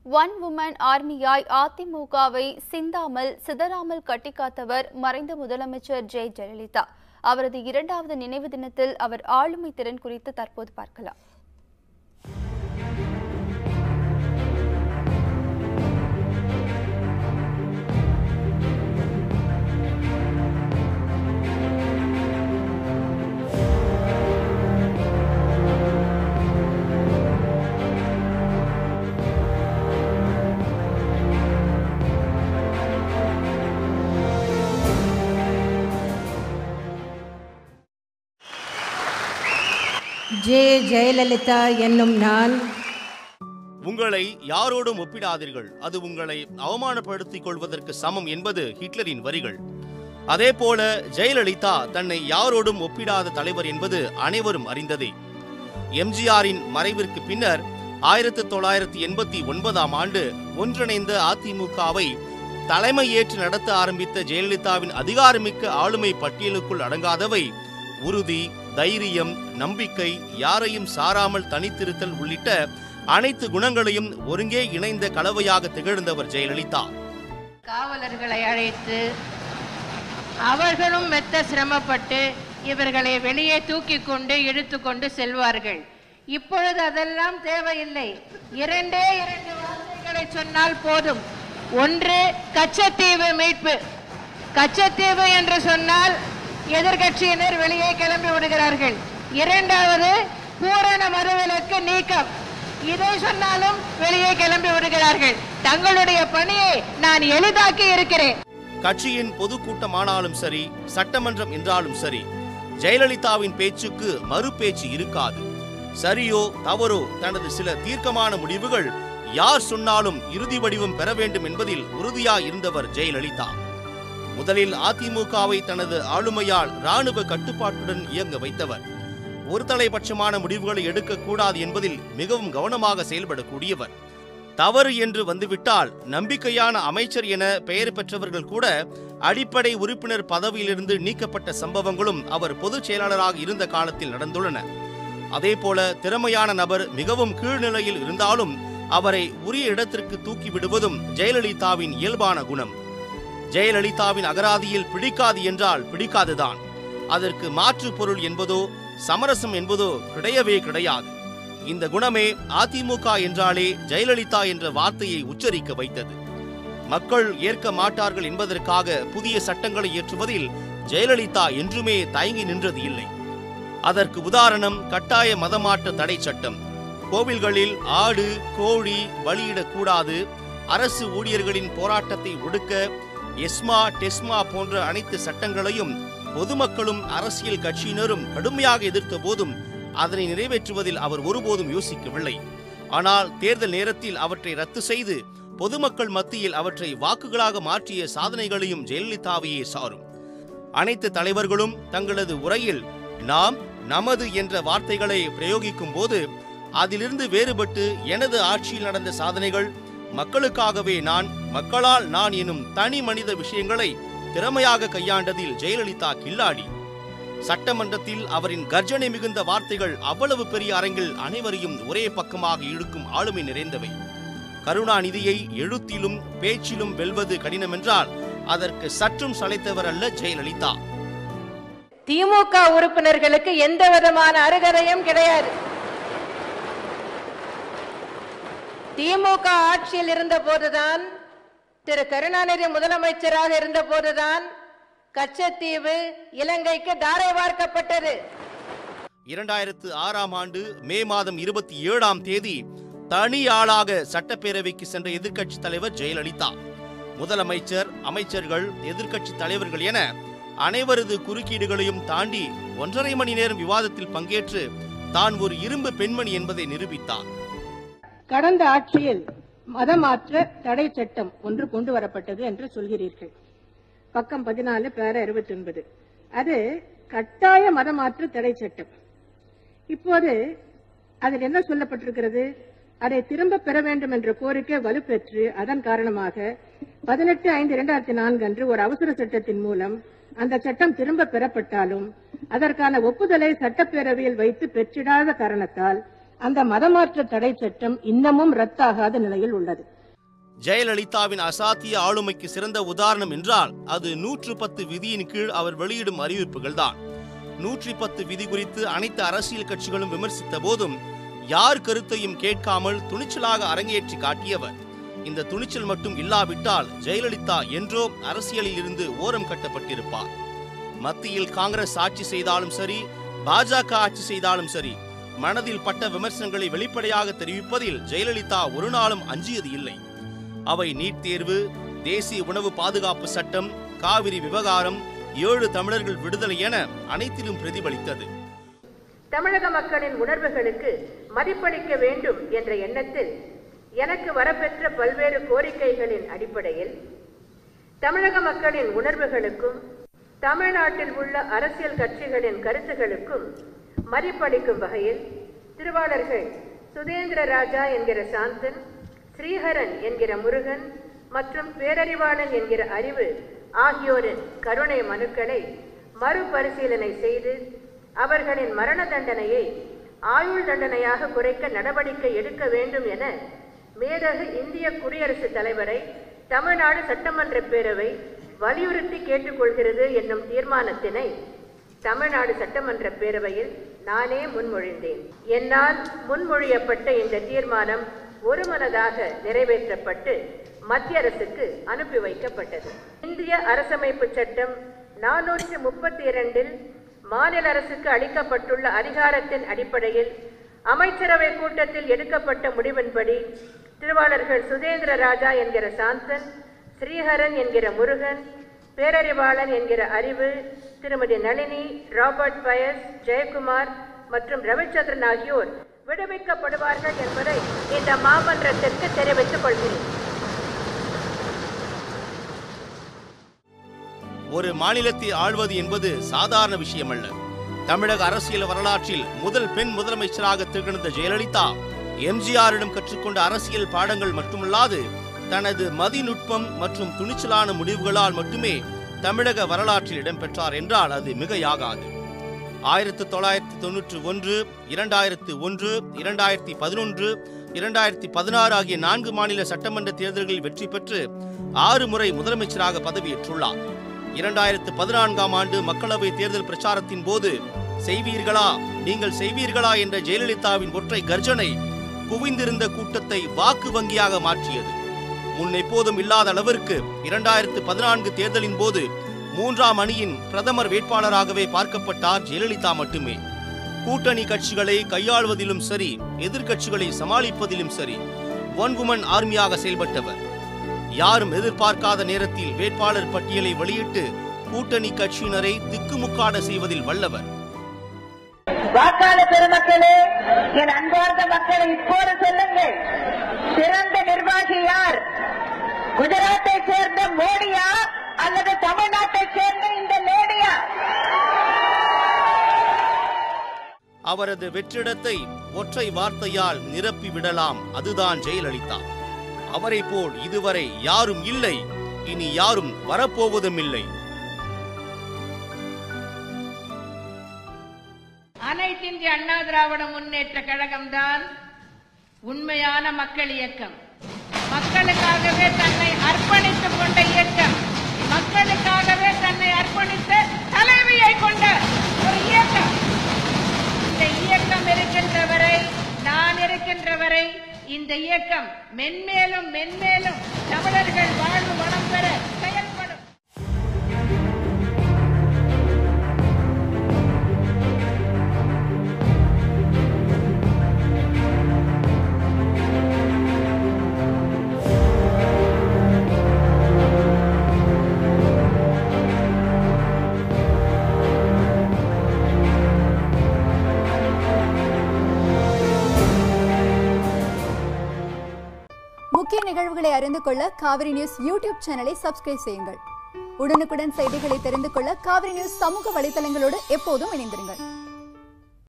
one woman ஆர்மியாய் அதிமுகவை சிந்தாமல் சிதறாமல் கட்டிக்காத்தவர் மறைந்த முதலமைச்சர் ஜெ ஜெயலலிதா அவரது இரண்டாவது நினைவு தினத்தில் அவர் ஆளுமை திறன் குறித்து தற்போது பார்க்கலாம் ஜே ஜெயலலிதா என்னும் நான் உங்களை யாரோடும் ஒப்பிடாதீர்கள் அது உங்களை அவமானப்படுத்திக் கொள்வதற்கு சமம் என்பது ஹிட்லரின் வரிகள் அதேபோல ஜெயலலிதா தன்னை யாரோடும் ஒப்பிடாத தலைவர் என்பது அனைவரும் அறிந்ததே எம்ஜிஆரின் மறைவிற்கு பின்னர் ஆயிரத்தி தொள்ளாயிரத்தி எண்பத்தி ஒன்பதாம் ஆண்டு ஒன்றிணைந்த அதிமுகவை தலைமை ஏற்று நடத்த ஆரம்பித்த ஜெயலலிதாவின் அதிகாரமிக்க ஆளுமை பட்டியலுக்குள் அடங்காதவை உறுதி தைரியம் நம்பிக்கை யாரையும் சாராமல் தனித்திருத்தல் உள்ளிட்ட அனைத்து குணங்களையும் ஒருங்கே இணைந்த கலவையாக திகழ்ந்தவர் ஜெயலலிதா காவலர்களை அழைத்து அவர்களும் மெத்த சிரமப்பட்டு இவர்களை வெளியே தூக்கி கொண்டு இழுத்து கொண்டு செல்வார்கள் இப்பொழுது அதெல்லாம் தேவையில்லை இரண்டே இரண்டு வார்த்தைகளை சொன்னால் போதும் ஒன்று கச்சத்தீவு மீட்பு கச்சத்தீவு என்று சொன்னால் எதிர்க்கட்சியினர் வெளியே கிளம்பி விடுகிறார்கள் இரண்டாவது பூரண மதுவிலக்கு நீக்கம் இதை சொன்னாலும் வெளியே கிளம்பி விடுகிறார்கள் தங்களுடைய பணியை நான் எளிதாக்கி இருக்கிறேன் கட்சியின் பொதுக்கூட்டமானாலும் சரி சட்டமன்றம் என்றாலும் சரி ஜெயலலிதாவின் பேச்சுக்கு மறு பேச்சு இருக்காது சரியோ தவறோ தனது சில தீர்க்கமான முடிவுகள் யார் சொன்னாலும் இறுதி வடிவம் பெற வேண்டும் என்பதில் உறுதியாய் இருந்தவர் ஜெயலலிதா முதலில் அதிமுகவை தனது ஆளுமையால் ராணுவ கட்டுப்பாட்டுடன் இயங்க வைத்தவர் ஒரு தலைபட்சமான முடிவுகளை எடுக்கக்கூடாது என்பதில் மிகவும் கவனமாக செயல்படக்கூடியவர் தவறு என்று வந்துவிட்டால் நம்பிக்கையான அமைச்சர் என பெயர் பெற்றவர்கள் கூட அடிப்படை உறுப்பினர் பதவியிலிருந்து நீக்கப்பட்ட சம்பவங்களும் அவர் பொதுச் செயலாளராக இருந்த காலத்தில் நடந்துள்ளன அதேபோல திறமையான நபர் மிகவும் கீழ்நிலையில் இருந்தாலும் அவரை உரிய இடத்திற்கு தூக்கி விடுவதும் ஜெயலலிதாவின் இயல்பான குணம் ஜெயலலிதாவின் அகராதியில் பிடிக்காது என்றால் பிடிக்காதுதான் அதற்கு மாற்று பொருள் என்பதோ சமரசம் என்பதோ கிடையவே கிடையாது இந்த குணமே அதிமுக என்றாலே ஜெயலலிதா என்ற வார்த்தையை உச்சரிக்க வைத்தது மக்கள் ஏற்க மாட்டார்கள் என்பதற்காக புதிய சட்டங்களை இயற்றுவதில் ஜெயலலிதா என்றுமே தயங்கி நின்றது இல்லை அதற்கு உதாரணம் கட்டாய மதமாற்ற தடை சட்டம் கோவில்களில் ஆடு கோழி பலியிடக்கூடாது அரசு ஊழியர்களின் போராட்டத்தை ஒடுக்க எஸ்மா டெஸ்மா போன்ற அனைத்து சட்டங்களையும் பொதுமக்களும் அரசியல் கட்சியினரும் கடுமையாக எதிர்த்த போதும் அதனை நிறைவேற்றுவதில் அவர் ஒருபோதும் யோசிக்கவில்லை ஆனால் தேர்தல் நேரத்தில் அவற்றை ரத்து செய்து பொதுமக்கள் மத்தியில் அவற்றை வாக்குகளாக மாற்றிய சாதனைகளையும் ஜெயலலிதாவையே சாரும் அனைத்து தலைவர்களும் தங்களது உரையில் நாம் நமது என்ற வார்த்தைகளை பிரயோகிக்கும் போது அதிலிருந்து வேறுபட்டு எனது ஆட்சியில் நடந்த சாதனைகள் மக்களுக்காகவே நான் மக்களால் நான் எனும் தனி மனித விஷயங்களை திறமையாக கையாண்டதில் ஜெயலலிதா கில்லாடி சட்டமன்றத்தில் அவரின் கர்ஜனை மிகுந்த வார்த்தைகள் அவ்வளவு பெரிய அரங்கில் அனைவரையும் ஒரே பக்கமாக இழுக்கும் ஆளுமை நிறைந்தவை கருணாநிதியை எழுத்திலும் பேச்சிலும் வெல்வது கடினமென்றால் அதற்கு சற்றும் சளைத்தவர் அல்ல ஜெயலலிதா திமுக உறுப்பினர்களுக்கு எந்த விதமான அருகதையும் கிடையாது திமுக ஆட்சியில் இருந்த போதுதான் திரு கருணாநிதி முதலமைச்சராக இருந்த போதுதான் கச்சத்தீவு இலங்கைக்கு தாரை வார்க்கப்பட்டது இரண்டாயிரத்து ஆறாம் ஆண்டு மே மாதம் இருபத்தி ஏழாம் தேதி தனி ஆளாக சட்டப்பேரவைக்கு சென்ற எதிர்க்கட்சி தலைவர் ஜெயலலிதா முதலமைச்சர் அமைச்சர்கள் எதிர்க்கட்சி தலைவர்கள் என அனைவரது குறுக்கீடுகளையும் தாண்டி ஒன்றரை மணி நேரம் விவாதத்தில் பங்கேற்று தான் ஒரு இரும்பு பெண்மணி என்பதை நிரூபித்தார் கடந்த ஆட்சியில் மதமாற்ற தடை சட்டம் ஒன்று கொண்டு வரப்பட்டது என்று சொல்கிறீர்கள் பக்கம் பதினாலு பேர அறுபத்தி ஒன்பது அது கட்டாய மதமாற்று தடை சட்டம் இப்போது அதில் என்ன சொல்லப்பட்டிருக்கிறது அதை திரும்ப பெற வேண்டும் என்ற கோரிக்கை வலுப்பெற்று அதன் காரணமாக பதினெட்டு ஐந்து இரண்டாயிரத்தி நான்கு அன்று ஒரு அவசர சட்டத்தின் மூலம் அந்த சட்டம் திரும்ப பெறப்பட்டாலும் அதற்கான ஒப்புதலை சட்டப்பேரவையில் வைத்து பெற்றிடாத காரணத்தால் அந்த மதமாற்ற தடை சட்டம் இன்னமும் ரத்தாகாத நிலையில் உள்ளது ஜெயலலிதாவின் அசாத்திய ஆளுமைக்கு சிறந்த உதாரணம் என்றால் அது நூற்று பத்து விதியின் கீழ் அவர் வெளியிடும் அறிவிப்புகள்தான் நூற்றி பத்து விதி குறித்து அனைத்து அரசியல் கட்சிகளும் விமர்சித்த போதும் யார் கருத்தையும் கேட்காமல் துணிச்சலாக அரங்கேற்றி காட்டியவர் இந்த துணிச்சல் மட்டும் இல்லாவிட்டால் ஜெயலலிதா என்றோ அரசியலில் இருந்து ஓரம் கட்டப்பட்டிருப்பார் மத்தியில் காங்கிரஸ் ஆட்சி செய்தாலும் சரி பாஜக ஆட்சி செய்தாலும் சரி மனதில் பட்ட விமர்சனங்களை வெளிப்படையாக தெரிவிப்பதில் ஜெயலலிதா ஒரு நாளும் அஞ்சியது இல்லை அவை நீட் தேர்வு தேசிய உணவு பாதுகாப்பு சட்டம் காவிரி விவகாரம் ஏழு தமிழர்கள் விடுதலை என அனைத்திலும் பிரதிபலித்தது தமிழக மக்களின் உணர்வுகளுக்கு மதிப்பளிக்க வேண்டும் என்ற எண்ணத்தில் எனக்கு வரப்பெற்ற பல்வேறு கோரிக்கைகளின் அடிப்படையில் தமிழக மக்களின் உணர்வுகளுக்கும் தமிழ்நாட்டில் உள்ள அரசியல் கட்சிகளின் கருத்துகளுக்கும் மதிப்பளிக்கும் வகையில் திருவாளர்கள் சுதேந்திர ராஜா என்கிற சாந்தன் ஸ்ரீஹரன் என்கிற முருகன் மற்றும் பேரறிவாளன் என்கிற அறிவு ஆகியோரின் கருணை மனுக்களை மறுபரிசீலனை செய்து அவர்களின் மரண தண்டனையை ஆயுள் தண்டனையாக குறைக்க நடவடிக்கை எடுக்க வேண்டும் என மேதகு இந்திய குடியரசுத் தலைவரை தமிழ்நாடு சட்டமன்ற பேரவை வலியுறுத்தி கேட்டுக்கொள்கிறது என்னும் தீர்மானத்தினை தமிழ்நாடு சட்டமன்ற பேரவையில் நானே முன்மொழிந்தேன் என்னால் முன்மொழியப்பட்ட இந்த தீர்மானம் ஒருமனதாக நிறைவேற்றப்பட்டு மத்திய அரசுக்கு அனுப்பி வைக்கப்பட்டது இந்திய அரசமைப்பு சட்டம் நானூற்று முப்பத்தி இரண்டில் மாநில அரசுக்கு அளிக்கப்பட்டுள்ள அதிகாரத்தின் அடிப்படையில் அமைச்சரவை கூட்டத்தில் எடுக்கப்பட்ட முடிவின்படி திருவாளர்கள் சுதேந்திர ராஜா என்கிற சாந்தன் ஸ்ரீஹரன் என்கிற முருகன் பேரறிவாளன் என்கிற அறிவு திருமதி நளினி ராபர்ட் பயஸ் ஜெயக்குமார் மற்றும் ரவிச்சந்திரன் ஆகியோர் விடுவிக்கப்படுவார்கள் என்பதை இந்த மாமன்றத்திற்கு தெரிவித்துக் கொள்கிறேன் ஒரு மாநிலத்தை ஆள்வது என்பது சாதாரண விஷயமல்ல தமிழக அரசியல் வரலாற்றில் முதல் பெண் முதலமைச்சராக திகழ்ந்த ஜெயலலிதா எம்ஜிஆரிடம் கற்றுக்கொண்ட அரசியல் பாடங்கள் மட்டுமல்லாது தனது மதிநுட்பம் மற்றும் துணிச்சலான முடிவுகளால் மட்டுமே தமிழக வரலாற்றில் இடம்பெற்றார் என்றால் அது மிகையாகாது ஆயிரத்து தொள்ளாயிரத்தி தொன்னூற்று ஒன்று இரண்டாயிரத்து ஒன்று இரண்டாயிரத்தி பதினொன்று இரண்டாயிரத்தி பதினாறு ஆகிய நான்கு மாநில சட்டமன்ற தேர்தல்களில் வெற்றி பெற்று ஆறு முறை முதலமைச்சராக பதவியேற்றுள்ளார் இரண்டாயிரத்து பதினான்காம் ஆண்டு மக்களவை தேர்தல் பிரச்சாரத்தின் போது செய்வீர்களா நீங்கள் செய்வீர்களா என்ற ஜெயலலிதாவின் ஒற்றை கர்ஜனை குவிந்திருந்த கூட்டத்தை வாக்கு வங்கியாக மாற்றியது முன் எப்போதும் இல்லாத அளவிற்கு இரண்டாயிரத்து பதினான்கு தேர்தலின் போது மூன்றாம் அணியின் பிரதமர் வேட்பாளராகவே பார்க்கப்பட்டார் ஜெயலலிதா மட்டுமே கூட்டணி கட்சிகளை கையாள்வதிலும் சரி எதிர்க்கட்சிகளை சமாளிப்பதிலும் சரி ஒன் உமன் ஆர்மியாக செயல்பட்டவர் யாரும் எதிர்பார்க்காத நேரத்தில் வேட்பாளர் பட்டியலை வெளியிட்டு கூட்டணி கட்சியினரை திக்குமுக்காட செய்வதில் வல்லவர் வாக்காளர் பெருமக்களே என் அன்பார்ந்த மக்களை இப்போது சொல்லுங்கள் சிறந்த நிர்வாகி யார் குஜராத்தை சேர்ந்த மோடியா அல்லது தமிழ்நாட்டை சேர்ந்த இந்த லேடியா அவரது வெற்றிடத்தை ஒற்றை வார்த்தையால் நிரப்பி விடலாம் அதுதான் ஜெயலலிதா அவரை போல் இதுவரை யாரும் இல்லை இனி யாரும் வரப்போவதும் இல்லை அனைத்து இந்திய அண்ணா திராவிட முன்னேற்ற கழகம்தான் உண்மையான மக்கள் இயக்கம் மக்களுக்காகவே தன்னை அர்ப்பணித்துக் கொண்ட இயக்கம் மக்களுக்காகவே தன்னை அர்ப்பணித்த தலைமையை கொண்ட ஒரு இயக்கம் இந்த இயக்கம் இருக்கின்ற வரை நான் இருக்கின்ற வரை இந்த இயக்கம் மென்மேலும் மென்மேலும் தமிழர்கள் வாழ்வு வளம் பெற செயல்படும் முக்கிய நிகழ்வுகளை அறிந்து கொள்ள காவிரி நியூஸ் யூடியூப் சேனலை சப்ஸ்கிரைப் செய்யுங்கள் உடனுக்குடன் செய்திகளை தெரிந்து கொள்ள காவிரி நியூஸ் சமூக வலைதளங்களோடு எப்போதும் இணைந்திருங்கள்